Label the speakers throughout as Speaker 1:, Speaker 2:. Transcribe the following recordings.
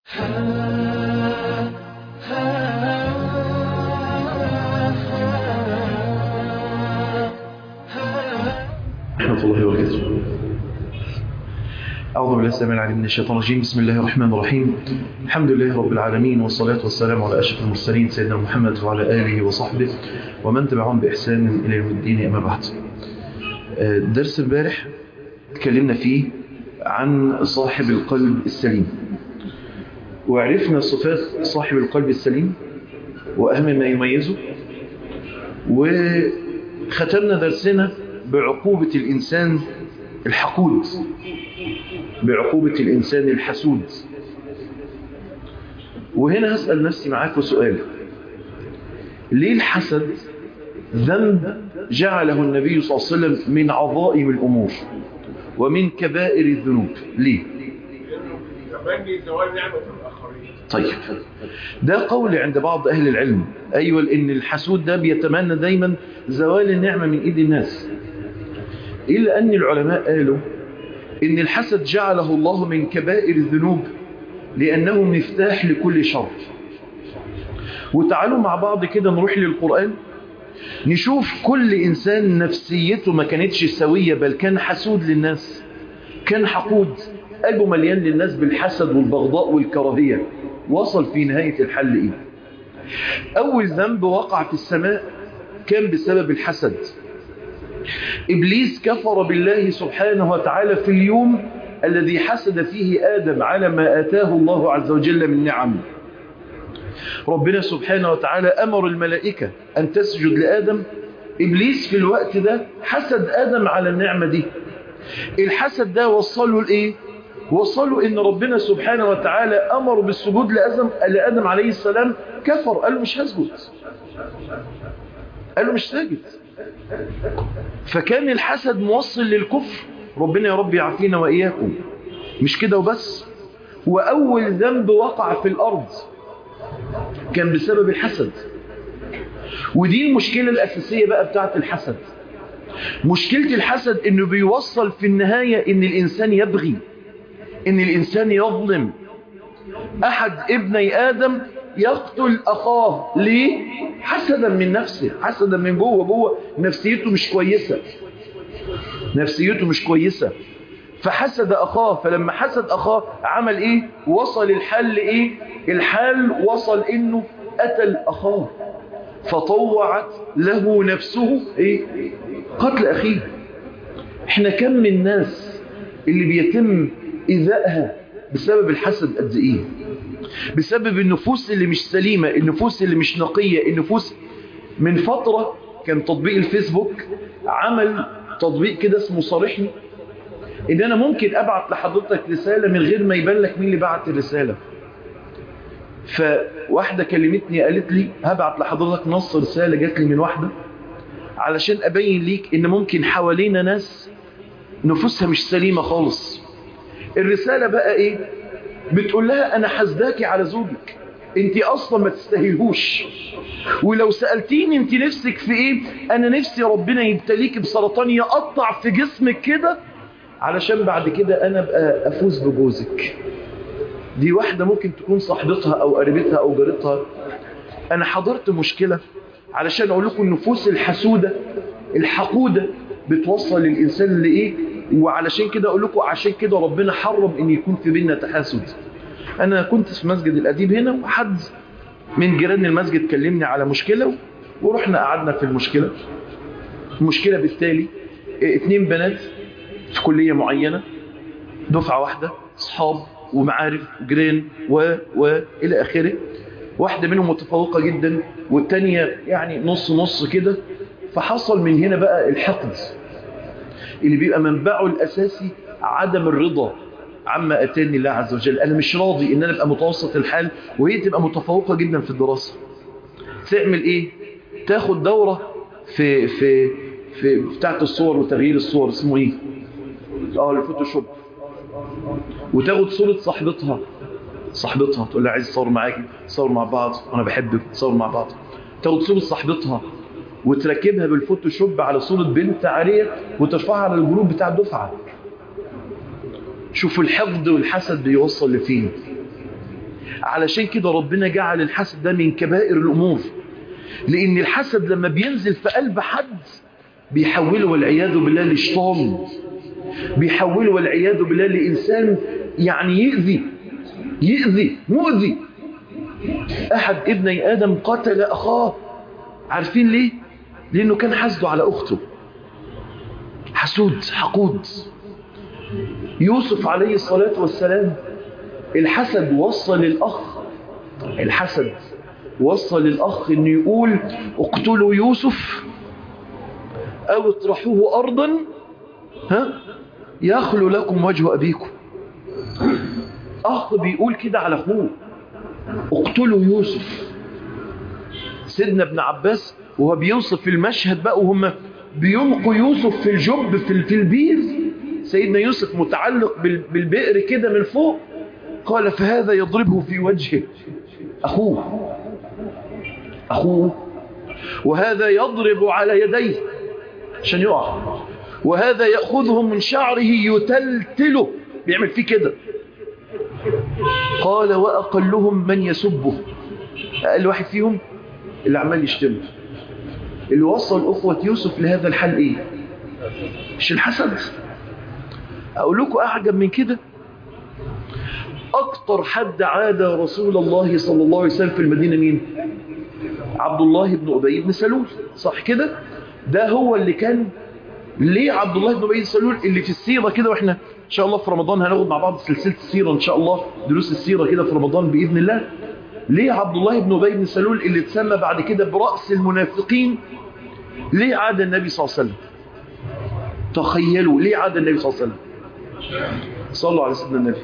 Speaker 1: ورحمة الله وبركاته أعوذ بالله السلام العليم من الشيطان الرجيم بسم الله الرحمن الرحيم الحمد لله رب العالمين والصلاة والسلام على أشرف المرسلين سيدنا محمد وعلى آله وصحبه ومن تبعهم بإحسان إلى يوم الدين أما بعد درس امبارح تكلمنا فيه عن صاحب القلب السليم وعرفنا صفات صاحب القلب السليم وأهم ما يميزه وختمنا درسنا بعقوبة الإنسان الحقود بعقوبة الإنسان الحسود وهنا هسأل نفسي معاك سؤال ليه الحسد ذنب جعله النبي صلى الله عليه وسلم من عظائم الأمور ومن كبائر الذنوب ليه طيب ده قول عند بعض أهل العلم أيوة إن الحسود ده بيتمنى دايما زوال النعمة من إيد الناس إلا أن العلماء قالوا إن الحسد جعله الله من كبائر الذنوب لأنه مفتاح لكل شر وتعالوا مع بعض كده نروح للقرآن نشوف كل إنسان نفسيته ما كانتش سوية بل كان حسود للناس كان حقود قلبه مليان للناس بالحسد والبغضاء والكراهية وصل في نهاية الحل إيه أول ذنب وقع في السماء كان بسبب الحسد إبليس كفر بالله سبحانه وتعالى في اليوم الذي حسد فيه آدم على ما آتاه الله عز وجل من نعم ربنا سبحانه وتعالى أمر الملائكة أن تسجد لآدم إبليس في الوقت ده حسد آدم على النعمة دي الحسد ده وصله لإيه وصلوا إن ربنا سبحانه وتعالى أمر بالسجود لآدم, لآدم عليه السلام كفر قال له مش هسجد قال له مش ساجد فكان الحسد موصل للكفر ربنا يا رب يعافينا وإياكم مش كده وبس وأول ذنب وقع في الأرض كان بسبب الحسد ودي المشكلة الأساسية بقى بتاعت الحسد مشكلة الحسد انه بيوصل في النهاية ان الانسان يبغي ان الانسان يظلم احد ابني ادم يقتل اخاه ليه حسدا من نفسه حسدا من جوه جوه نفسيته مش كويسة نفسيته مش كويسة فحسد اخاه فلما حسد اخاه عمل ايه وصل الحل ايه الحال وصل انه قتل اخاه فطوعت له نفسه ايه قتل اخيه احنا كم من الناس اللي بيتم ايذائها بسبب الحسد قد ايه بسبب النفوس اللي مش سليمة النفوس اللي مش نقية النفوس من فترة كان تطبيق الفيسبوك عمل تطبيق كده اسمه صارحني ان انا ممكن ابعت لحضرتك رسالة من غير ما يبان لك مين اللي بعت الرسالة فواحدة كلمتني قالت لي هبعت لحضرتك نص رسالة جات لي من واحدة علشان ابين ليك ان ممكن حوالينا ناس نفوسها مش سليمة خالص الرسالة بقى ايه بتقول لها انا حسداكي على زوجك انت اصلا ما تستاهلهوش ولو سألتيني انت نفسك في ايه انا نفسي ربنا يبتليك بسرطان يقطع في جسمك كده علشان بعد كده انا ابقى افوز بجوزك دي واحدة ممكن تكون صاحبتها او قريبتها او جارتها انا حضرت مشكلة علشان اقول لكم النفوس الحسودة الحقودة بتوصل للإنسان لإيه وعلشان كده أقول لكم عشان كده ربنا حرم إن يكون في بيننا تحاسد أنا كنت في مسجد الأديب هنا وحد من جيران المسجد كلمني على مشكلة ورحنا قعدنا في المشكلة المشكلة بالتالي اتنين بنات في كلية معينة دفعة واحدة صحاب ومعارف جيران و و إلى آخره واحدة منهم متفوقة جدا والتانية يعني نص نص كده فحصل من هنا بقى الحقد اللي بيبقى منبعه الأساسي عدم الرضا عما أتاني الله عز وجل أنا مش راضي إن أنا أبقى متوسط الحال وهي تبقى متفوقة جدا في الدراسة تعمل إيه تاخد دورة في في في بتاعة الصور وتغيير الصور اسمه إيه اه الفوتوشوب وتاخد صورة صاحبتها صاحبتها تقول لها عايز تصور معاكي تصور مع بعض وانا بحبك تصور مع بعض تاخد صورة صاحبتها وتركبها بالفوتوشوب على صورة بنت عارية وترفعها على الجروب بتاع الدفعة شوفوا الحقد والحسد بيوصل لفين علشان كده ربنا جعل الحسد ده من كبائر الأمور لأن الحسد لما بينزل في قلب حد بيحوله والعياذ بالله لشيطان بيحوله والعياذ بالله لإنسان يعني يؤذي يؤذي مؤذي أحد ابني آدم قتل أخاه عارفين ليه؟ لأنه كان حسده على أخته حسود حقود يوسف عليه الصلاة والسلام الحسد وصل للأخ الحسد وصل للأخ أنه يقول اقتلوا يوسف أو اطرحوه أرضا ها يخلو لكم وجه أبيكم أخ بيقول كده على أخوه اقتلوا يوسف سيدنا ابن عباس وهو بيوصف المشهد بقى وهم بيلقوا يوسف في الجب في في البير سيدنا يوسف متعلق بالبئر كده من فوق قال فهذا يضربه في وجهه أخوه أخوه وهذا يضرب على يديه عشان يقع وهذا يأخذه من شعره يتلتله بيعمل فيه كده قال وأقلهم من يسبه أقل واحد فيهم اللي عمال يشتمه اللي وصل أخوة يوسف لهذا الحال إيه مش الحسد أقول لكم أعجب من كده أكتر حد عاد رسول الله صلى الله عليه وسلم في المدينة مين عبد الله بن أبي بن سلول صح كده ده هو اللي كان ليه عبد الله بن أبي بن سلول اللي في السيرة كده وإحنا إن شاء الله في رمضان هناخد مع بعض سلسلة السيرة إن شاء الله دروس السيرة كده في رمضان بإذن الله ليه عبد الله بن أبي بن سلول اللي تسمى بعد كده برأس المنافقين ليه عاد النبي صلى الله عليه وسلم تخيلوا ليه عاد النبي صلى الله عليه وسلم صلوا على سيدنا النبي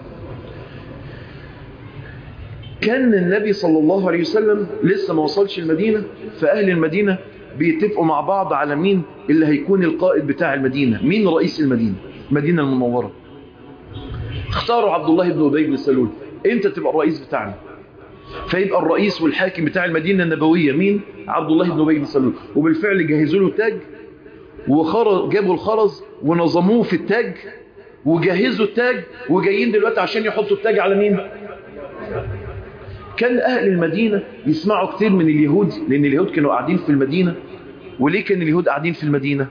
Speaker 1: كان النبي صلى الله عليه وسلم لسه ما وصلش المدينة فأهل المدينة بيتفقوا مع بعض على مين اللي هيكون القائد بتاع المدينة مين رئيس المدينة المدينة المنورة اختاروا عبد الله بن أبي بن سلول انت تبقى الرئيس بتاعنا فيبقى الرئيس والحاكم بتاع المدينة النبوية مين عبد الله بن أبي بن سلول وبالفعل جهزوا له تاج وخرج جابوا الخرز ونظموه في التاج وجهزوا التاج وجايين دلوقتي عشان يحطوا التاج على مين كان أهل المدينة يسمعوا كتير من اليهود لأن اليهود كانوا قاعدين في المدينة وليه كان اليهود قاعدين في المدينة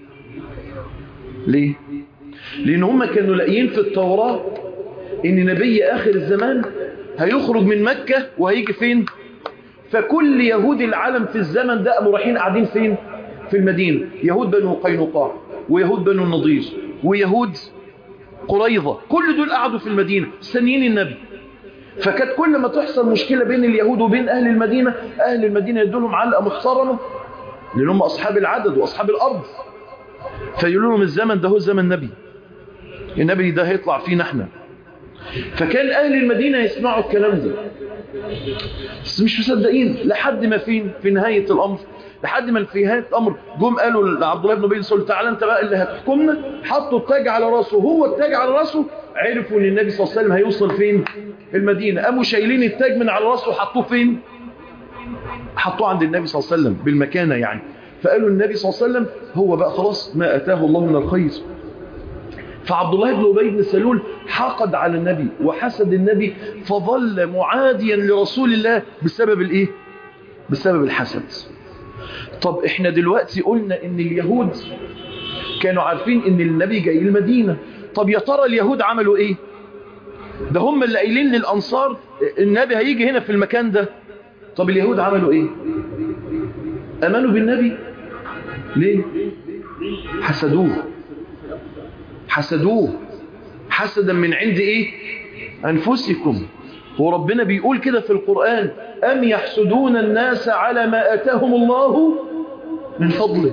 Speaker 1: ليه لأن هم كانوا لاقيين في التوراة إن نبي آخر الزمان هيخرج من مكة وهيجي فين فكل يهود العالم في الزمن ده قاموا رايحين قاعدين فين في المدينة يهود بنو قينقاع ويهود بنو النضير ويهود قريظة كل دول قعدوا في المدينة مستنيين النبي فكانت كل ما تحصل مشكلة بين اليهود وبين أهل المدينة أهل المدينة يدولهم علقة محترمة لأن هم أصحاب العدد وأصحاب الأرض فيقولوا لهم الزمن ده هو زمن النبي النبي ده هيطلع فينا احنا فكان أهل المدينة يسمعوا الكلام ده بس مش مصدقين لحد ما فين في نهاية الأمر لحد ما في نهاية الأمر جم قالوا لعبد الله بن أبي سلول تعالى أنت بقى اللي هتحكمنا حطوا التاج على راسه هو التاج على راسه عرفوا ان النبي صلى الله عليه وسلم هيوصل فين في المدينة قاموا شايلين التاج من على راسه وحطوه فين حطوه عند النبي صلى الله عليه وسلم بالمكانة يعني فقالوا النبي صلى الله عليه وسلم هو بقى خلاص ما أتاه الله من الخير فعبد الله بن أبي بن سلول حقد على النبي وحسد النبي فظل معاديا لرسول الله بسبب الايه بسبب الحسد طب احنا دلوقتي قلنا ان اليهود كانوا عارفين ان النبي جاي المدينة طب يا ترى اليهود عملوا ايه ده هم اللي قايلين للانصار النبي هيجي هنا في المكان ده طب اليهود عملوا ايه امنوا بالنبي ليه حسدوه حسدوه حسدا من عند ايه انفسكم وربنا بيقول كده في القرآن أم يحسدون الناس على ما آتاهم الله من فضله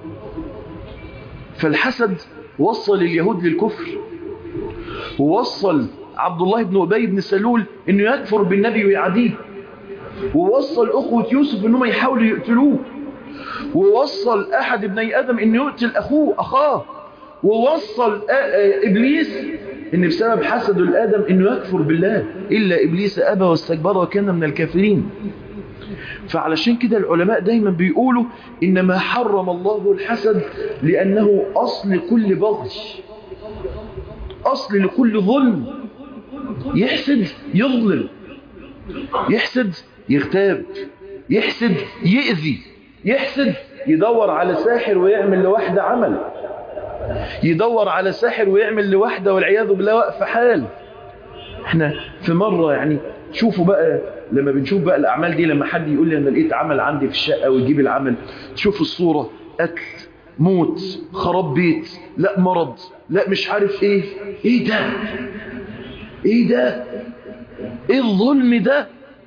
Speaker 1: فالحسد وصل اليهود للكفر ووصل عبد الله بن أبي بن سلول أنه يكفر بالنبي ويعديه ووصل أخوة يوسف أنهم يحاولوا يقتلوه ووصل أحد ابني آدم أنه يقتل أخوه أخاه ووصل إبليس إن بسبب حسد الآدم إنه يكفر بالله إلا إبليس أبى واستكبر وكان من الكافرين فعلشان كده العلماء دايما بيقولوا إنما حرم الله الحسد لأنه أصل كل بغي أصل لكل ظلم يحسد يظلم يحسد يغتاب يحسد يأذي يحسد يدور على ساحر ويعمل لوحده عمل يدور على ساحر ويعمل لوحده والعياذ بالله واقف حال احنا في مرة يعني شوفوا بقى لما بنشوف بقى الأعمال دي لما حد يقول لي أنا لقيت عمل عندي في الشقة ويجيب العمل تشوف الصورة قتل موت خراب بيت لا مرض لا مش عارف ايه ايه ده ايه ده ايه الظلم ده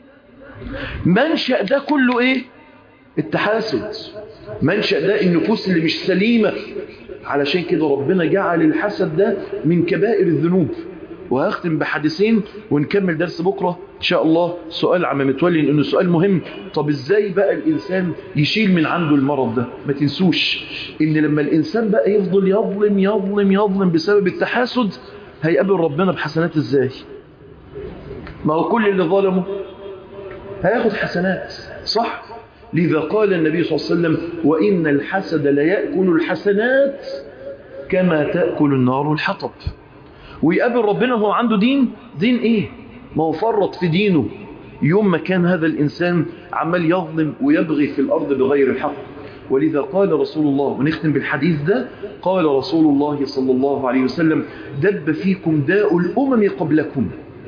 Speaker 1: منشأ ده كله ايه التحاسد منشأ ده النفوس اللي مش سليمة علشان كده ربنا جعل الحسد ده من كبائر الذنوب وهختم بحديثين ونكمل درس بكرة إن شاء الله سؤال عم متولي لأنه سؤال مهم طب إزاي بقى الإنسان يشيل من عنده المرض ده ما تنسوش إن لما الإنسان بقى يفضل يظلم يظلم يظلم بسبب التحاسد هيقابل ربنا بحسنات إزاي ما هو كل اللي ظلمه هياخد حسنات صح لذا قال النبي صلى الله عليه وسلم وإن الحسد لا يأكل الحسنات كما تأكل النار الحطب ويقابل ربنا وهو عنده دين دين ايه ما هو فرط في دينه يوم ما كان هذا الإنسان عمال يظلم ويبغي في الأرض بغير الحق ولذا قال رسول الله ونختم بالحديث ده قال رسول الله صلى الله عليه وسلم دب فيكم داء الأمم قبلكم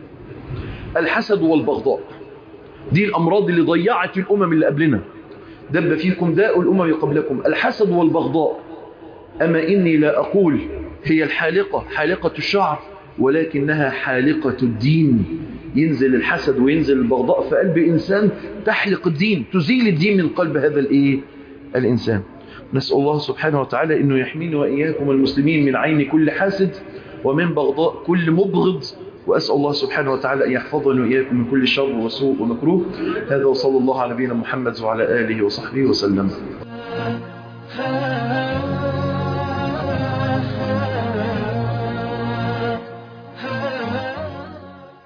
Speaker 1: الحسد والبغضاء دي الأمراض اللي ضيعت الأمم اللي قبلنا دب فيكم داء الأمم قبلكم الحسد والبغضاء أما إني لا أقول هي الحالقة حالقة الشعر ولكنها حالقة الدين ينزل الحسد وينزل البغضاء في قلب إنسان تحلق الدين تزيل الدين من قلب هذا الإيه؟ الإنسان نسأل الله سبحانه وتعالى أنه يحميني وإياكم المسلمين من عين كل حاسد ومن بغضاء كل مبغض وأسأل الله سبحانه وتعالى أن يحفظني وإياكم من كل شر وسوء ومكروه هذا وصلى الله على نبينا محمد وعلى آله وصحبه وسلم